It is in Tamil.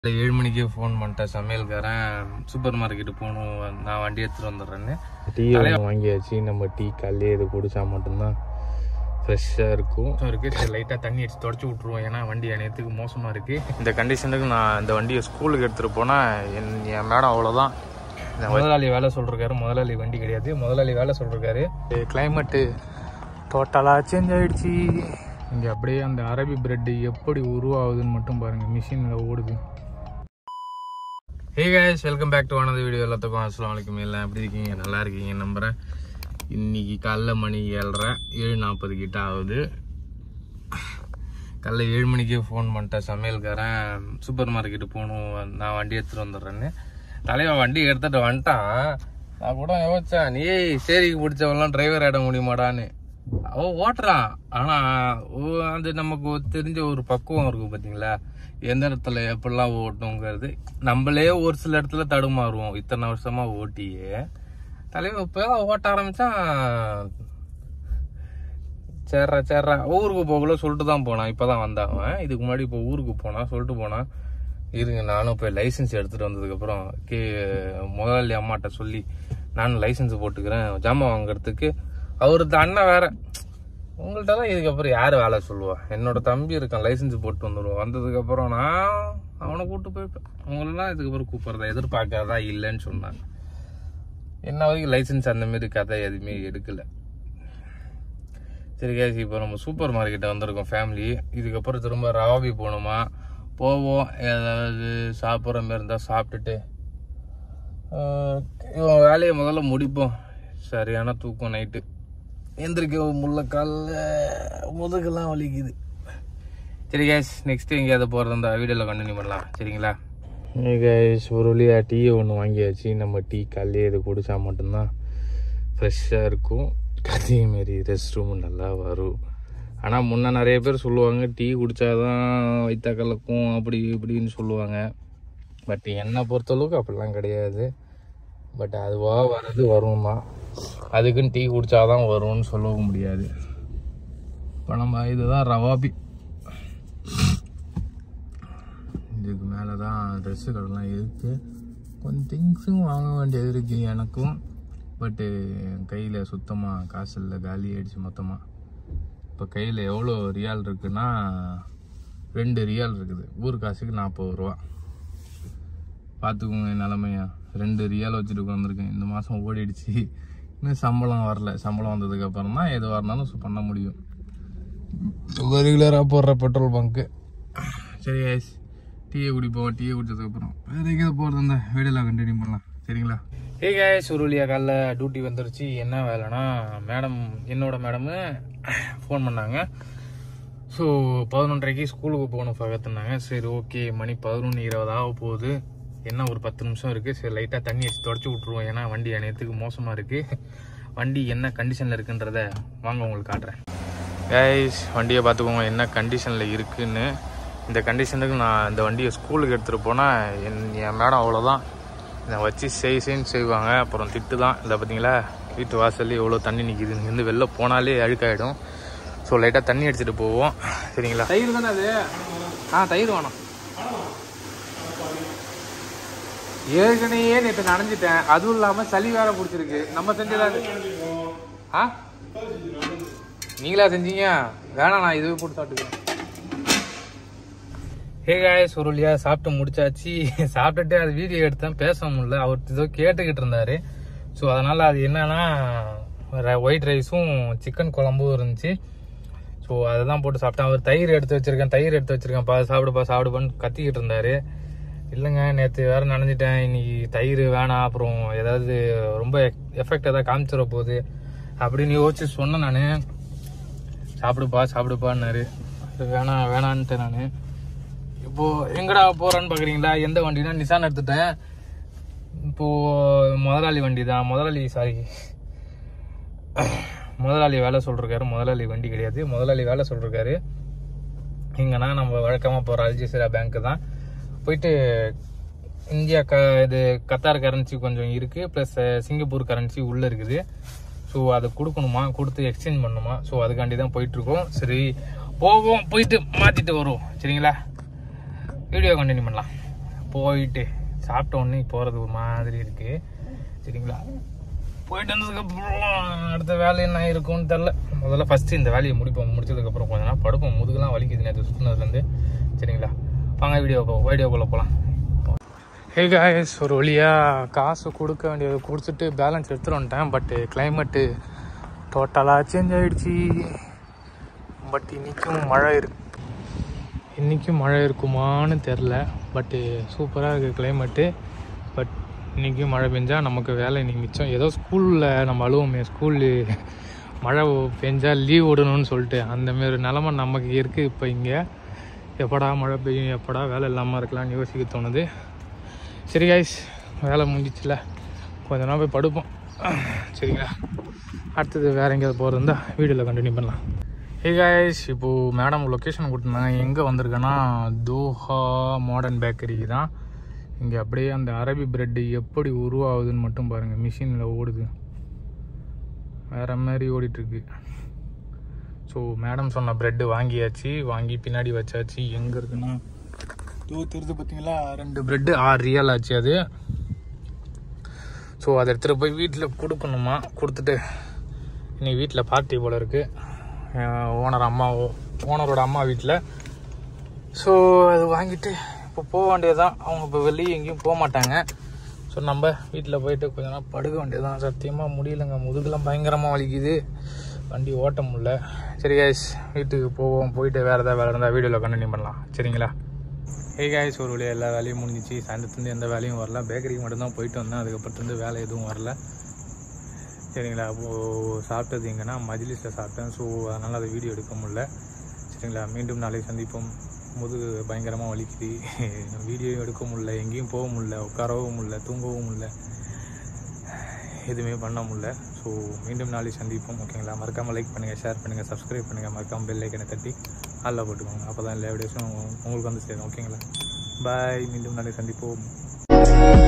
இல்லை ஏழு மணிக்கே ஃபோன் பண்ணிட்டேன் சமையல்காரன் சூப்பர் மார்க்கெட்டு போகணும் நான் வண்டி எடுத்துகிட்டு வந்துடுறேன்னு டீ ஒன்று வாங்கியாச்சு நம்ம டீ காலையிலே இது குடிச்சா மட்டும்தான் ஃப்ரெஷ்ஷாக இருக்கும் ஸோ இருக்குது சரி லைட்டாக தண்ணி அடிச்சு தொடச்சி விட்ருவோம் ஏன்னா வண்டி அனைத்துக்கு மோசமாக இருக்குது இந்த கண்டிஷனுக்கு நான் இந்த வண்டியை ஸ்கூலுக்கு எடுத்துகிட்டு போனால் என் என் மேடம் அவ்வளோதான் முதலாளி வேலை சொல்லிருக்காரு முதலாளி வண்டி கிடையாது முதலாளி வேலை சொல்லிருக்காரு கிளைமேட்டு டோட்டலாக சேஞ்ச் ஆயிடுச்சு இங்கே அப்படியே அந்த அரபி பிரெட் எப்படி உருவாகுதுன்னு மட்டும் பாருங்கள் மிஷினில் ஓடுது hey guys welcome back to ஆனது வீடியோ எல்லாத்துக்கும் அஸ்லாம் வலைக்கம் எல்லாம் எப்படி இருக்கீங்க நல்லா இருக்கீங்க நம்புறேன் இன்னைக்கு காலைல மணி ஏழரை ஏழு நாற்பது கிட்ட ஆகுது காலைல ஏழு மணிக்கே ஃபோன் பண்ணிட்டேன் சமையல்காரன் சூப்பர் மார்க்கெட்டு போகணும் நான் வண்டி எடுத்துகிட்டு வந்துடுறேன்னு தலைவன் வண்டி எடுத்துகிட்டு வந்துட்டான் நான் கூட யோசிச்சேன் நீ சேரிக்கு பிடிச்சவன்லாம் டிரைவர் ஆட முடியுமாடான்னு அவன் ஓட்டுறான் ஆனா ஓ- அது நமக்கு ஒரு தெரிஞ்ச ஒரு பக்குவம் இருக்கும் பாத்தீங்களா எந்த இடத்துல எப்படிலாம் ஓட்டணுங்கிறது நம்மளே ஒரு சில இடத்துல தடுமாறுவோம் இத்தனை வருஷமா ஓட்டியே தலைவன் இப்பதான் ஓட்ட ஆரம்பிச்சான் சேர்றா சேர்றா ஊருக்கு போகல சொல்லிட்டு தான் போனான் இப்பதான் வந்தான் அவன் இதுக்கு முன்னாடி இப்போ ஊருக்கு போனான் சொல்லிட்டு போனான் இருங்க நானும் போய் லைசன்ஸ் எடுத்துட்டு வந்ததுக்கப்புறம் கே முதலாளி அம்மாட்ட சொல்லி நானும் லைசன்ஸ் போட்டுக்கிறேன் ஜாமான் வாங்குறதுக்கு அவருக்கு அண்ணன் வேற உங்கள்கிட்ட தான் இதுக்கப்புறம் யார் வேலை சொல்லுவா என்னோட தம்பி இருக்கான் லைசன்ஸ் போட்டு வந்துடுவோம் வந்ததுக்கப்புறம் நான் அவனை கூப்பிட்டு போய்ப்பேன் உங்களெல்லாம் இதுக்கப்புறம் கூப்பிட்றதா எதிர்பார்க்காதா இல்லைன்னு சொன்னாங்க என்ன வரைக்கும் லைசன்ஸ் அந்த மாதிரி கதை எதுவுமே எடுக்கல சரி கேஸ் இப்போ நம்ம சூப்பர் மார்க்கெட்டை வந்திருக்கோம் ஃபேமிலி இதுக்கப்புறம் திரும்ப ரவாபி போகணுமா போவோம் ஏதாவது சாப்பிட்ற மாதிரி இருந்தால் சாப்பிட்டுட்டு ஆஹ், இவன் வேலையை முதல்ல முடிப்போம் சரியான தூக்கம் நைட்டு எந்திரிக்க முள்ள காலில் முதுகெல்லாம் வலிக்குது சரி கேஸ் நெக்ஸ்ட் எங்கேயாவது போகிறதா இருந்தால் வீடியோவில் கண்டினியூ பண்ணலாம் சரிங்களா கைஸ் ஒரு வழியாக டீ ஒன்று வாங்கியாச்சு நம்ம டீ காலையிலே இது குடிச்சா மட்டும்தான் ஃப்ரெஷ்ஷாக இருக்கும் அதே மாரி ரெஸ்ட் ரூம் நல்லா வரும் ஆனால் முன்ன நிறைய பேர் சொல்லுவாங்க டீ குடித்தாதான் வைத்த கலக்கும் அப்படி இப்படின்னு சொல்லுவாங்க பட் என்னை பொறுத்தளவுக்கு அப்படிலாம் கிடையாது பட் அதுவாக வர்றது வரும் தான் அதுக்குன்னு டீ குடித்தாதான் வரும்னு சொல்லவும் முடியாது இப்போ நம்ம இதுதான் ரவாபி இதுக்கு மேலே தான் ட்ரெஸ்ஸு கடைலாம் இருக்குது கொஞ்சம் திங்ஸும் வாங்க வேண்டியது இருக்குது எனக்கும் பட்டு என் கையில் சுத்தமாக காசு இல்லை காலி ஆயிடுச்சு மொத்தமாக இப்போ கையில் எவ்வளோ ரியால் இருக்குன்னா ரெண்டு ரியால் இருக்குது ஊர் காசுக்கு நாற்பது ரூபா பார்த்துக்கோங்க என் நிலமையா ரெண்டு ரியால் வச்சுட்டு உட்காந்துருக்கேன் இந்த மாதம் ஓடிடுச்சு இன்னும் சம்பளம் வரல சம்பளம் வந்ததுக்கு அப்புறம் தான் எதுவாக இருந்தாலும் சு- பண்ண முடியும் ரெகுலராக போடுற பெட்ரோல் பங்க்கு சரி guys. டீயை குடிப்போம் டீயை குடிச்சதுக்கப்புறம் வேற எங்கேயாவது போகிறது இருந்தா வீடியோவில் கண்டினியூ பண்ணலாம் சரிங்களா ஏ கேஸ் ஒரு வழியாக காலைல டியூட்டி வந்துருச்சு என்ன வேலைனா மேடம் என்னோட மேடமு ஃபோன் பண்ணாங்க ஸோ பதினொன்றரைக்கு ஸ்கூலுக்கு போகணும் பக்கத்துனாங்க சரி ஓகே மணி பதினொன்று இருபது ஆக போகுது என்ன ஒரு பத்து நிமிஷம் இருக்குது சரி லைட்டாக தண்ணி வச்சு தொடச்சி விட்ருவோம் ஏன்னா வண்டி அனைத்துக்கு மோசமாக இருக்குது வண்டி என்ன கண்டிஷனில் இருக்குன்றத வாங்க உங்களுக்கு காட்டுறேன் கைஸ் வண்டியை பார்த்துக்கோங்க என்ன கண்டிஷனில் இருக்குன்னு இந்த கண்டிஷனுக்கு நான் இந்த வண்டியை ஸ்கூலுக்கு எடுத்துகிட்டு போனால் என் என் மேடம் அவ்வளோதான் இதை வச்சு செய் செய்ன்னு செய்வாங்க அப்புறம் திட்டு தான் இல்லை பார்த்தீங்களா வீட்டு வாசல்ல எவ்வளோ தண்ணி நிற்கிது இங்கேருந்து வெளில போனாலே அழுக்காயிடும் ஸோ லைட்டாக தண்ணி அடிச்சுட்டு போவோம் சரிங்களா தயிர் தானே அது ஆ தயிர் வேணும் ஏற்கனவே நேற்று நனைஞ்சிட்டேன் அதுவும் இல்லாமல் சளி வேற பிடிச்சிருக்கு நம்ம செஞ்சதா இது? ஆ நீங்களா செஞ்சீங்க வேணாம் நான் இதுவே போட்டு சாப்பிட்டுக்கிறேன் ஹே காய்ஸ் ஒரு வழியா சாப்பிட்டு முடிச்சாச்சு சாப்பிட்டுட்டு அது வீடியோ எடுத்தேன் பேச முடியல அவர் ஏதோ கேட்டுக்கிட்டு இருந்தாரு ஸோ அதனால அது என்னன்னா ஒயிட் ரைஸும் சிக்கன் குழம்பும் இருந்துச்சு ஸோ அதை தான் போட்டு சாப்பிட்டேன் அவர் தயிர் எடுத்து வச்சிருக்கேன் தயிர் எடுத்து வச்சிருக்கேன் பா சாப்பிடுப்பா சாப்பிடுப்பான்னு கத்திக்கிட்டு இருந்தாரு இல்லைங்க நேற்று வேற நனைஞ்சிட்டேன் இன்னைக்கு தயிர் வேணாம் அப்புறம் ஏதாவது ரொம்ப எஃபெக்ட் ஏதாவது காமிச்சிட போகுது அப்படின்னு யோசிச்சு சொன்னேன் நான் சாப்பிடுப்பா சாப்பிடுப்பான்னாரு அது வேணாம் வேணான்ட்டு நான் இப்போ எங்கடா போறேன்னு பாக்குறீங்களா எந்த வண்டினா நிசான் எடுத்துட்டேன் இப்போ முதலாளி வண்டி தான் முதலாளி சாரி முதலாளி வேலை சொல்றாரு முதலாளி வண்டி கிடையாது முதலாளி வேலை சொல்றாரு எங்கன்னா நம்ம வழக்கமாக போகிற அல்ஜசீரா பேங்க் தான் போயிட்டு இந்தியா க இது கத்தார் கரன்சி கொஞ்சம் இருக்குது ப்ளஸ் சிங்கப்பூர் கரன்சி உள்ளே இருக்குது ஸோ அதை கொடுக்கணுமா கொடுத்து எக்ஸ்சேஞ்ச் பண்ணணுமா ஸோ அதுக்காண்டி தான் போயிட்டுருக்கோம் சரி போவோம் போயிட்டு மாற்றிட்டு வருவோம் சரிங்களா வீடியோ கண்டினியூ பண்ணலாம் போயிட்டு சாப்பிட்ட உடனே போகிறது ஒரு மாதிரி இருக்குது சரிங்களா போயிட்டு வந்ததுக்கப்புறம் அடுத்த வேலை என்ன இருக்கும்னு தெரில முதல்ல ஃபஸ்ட்டு இந்த வேலையை முடிப்போம் முடிச்சதுக்கப்புறம் கொஞ்ச நேரம் படுப்போம் முதுகுலாம் வலிக்குது நேற்று சுற்றுனதுலேருந்து சரிங்களா வாங்க வீடியோ வீடியோக்குள்ளே போகலாம் ஹே காய்ஸ் ஒரு வழியாக காசு கொடுக்க வேண்டியது கொடுத்துட்டு பேலன்ஸ் எடுத்துகிட்டு வந்துட்டேன் பட்டு கிளைமேட்டு டோட்டலாக சேஞ்ச் ஆகிடுச்சி பட் இன்றைக்கும் மழை இருக்கு இன்றைக்கும் மழை இருக்குமான்னு தெரில பட்டு சூப்பராக இருக்குது கிளைமேட்டு பட் இன்றைக்கும் மழை பெஞ்சால் நமக்கு வேலை இன்னைக்கு மிச்சம் ஏதோ ஸ்கூலில் நம்ம அழுவோமே ஸ்கூலு மழை பெஞ்சால் லீவ் விடணும்னு சொல்லிட்டு அந்தமாரி நிலமை நமக்கு இருக்குது இப்போ இங்கே எப்படா மழை பெய்யும் எப்படா வேலை இல்லாமல் இருக்கலாம்னு யோசிக்க தோணுது சரி காய்ஸ் வேலை முடிஞ்சிச்சுல கொஞ்ச நாள் போய் படுப்போம் சரிங்களா அடுத்தது வேறு எங்கேயாவது போகிறது இருந்தால் வீடியோவில் கண்டினியூ பண்ணலாம் ஹே காய்ஸ் இப்போது மேடம் லொக்கேஷன் கொடுத்துருந்தாங்க எங்கே வந்திருக்கேன்னா தோஹா மாடர்ன் பேக்கரிக்கு தான் இங்கே அப்படியே அந்த அரபி பிரெட்டு எப்படி உருவாகுதுன்னு மட்டும் பாருங்கள் மிஷினில் ஓடுது வேறு மாதிரி ஓடிட்டுருக்கு ஸோ மேடம் சொன்ன ப்ரெட்டு வாங்கியாச்சு வாங்கி பின்னாடி வச்சாச்சு எங்கே இருக்குன்னா தோ தெரிஞ்சு பார்த்தீங்களா ரெண்டு ப்ரெட்டு ஆறு ரியல் ஆச்சு அது ஸோ அதை எடுத்துகிட்டு போய் வீட்டில் கொடுக்கணுமா கொடுத்துட்டு இன்னைக்கு வீட்டில் பார்ட்டி போல் இருக்குது ஓனர் அம்மா ஓனரோட அம்மா வீட்டில் ஸோ அது வாங்கிட்டு இப்போ போக வேண்டியதுதான் அவங்க இப்போ வெளியே எங்கேயும் போக மாட்டாங்க ஸோ நம்ம வீட்டில் போயிட்டு கொஞ்ச நேரம் படுக்க வேண்டியதுதான் சத்தியமாக முடியலங்க முதுகுலாம் பயங்கரமாக வலிக்குது வண்டி ஓட்ட முடியல சரி கைஸ் வீட்டுக்கு போவோம் போயிட்டு வேறு ஏதாவது வேலை இருந்தால் வீடியோவில் கண்டினியூ பண்ணலாம் சரிங்களா ஹே காய்ஸ் ஒரு வழியாக எல்லா வேலையும் முடிஞ்சிச்சு சாயந்தரத்துலேருந்து எந்த வேலையும் வரல பேக்கரிக்கு மட்டும்தான் போயிட்டு வந்தேன் அதுக்கப்புறத்துலேருந்து வேலை எதுவும் வரல சரிங்களா அப்போது சாப்பிட்டது எங்கன்னா மஜ்லிஸில் சாப்பிட்டேன் ஸோ அதனால் அதை வீடியோ எடுக்க முடியல சரிங்களா மீண்டும் நாளை சந்திப்போம் முதுகு பயங்கரமாக வலிக்குது வீடியோ எடுக்க முடியல எங்கேயும் போக முடியல உட்காரவும் முடியல தூங்கவும் முடியல எதுவுமே பண்ண முடியல ஸோ மீண்டும் நாளை சந்திப்போம் ஓகேங்களா மறக்காமல் லைக் பண்ணுங்கள் ஷேர் பண்ணுங்கள் சப்ஸ்கிரைப் பண்ணுங்கள் மறக்காமல் பெல் ஐக்கனை தட்டி அதில் போட்டுக்கோங்க அப்போ தான் எல்லா வீடியோஸும் உங்களுக்கு வந்து சேரும் ஓகேங்களா பாய் மீண்டும் நாளை சந்திப்போம்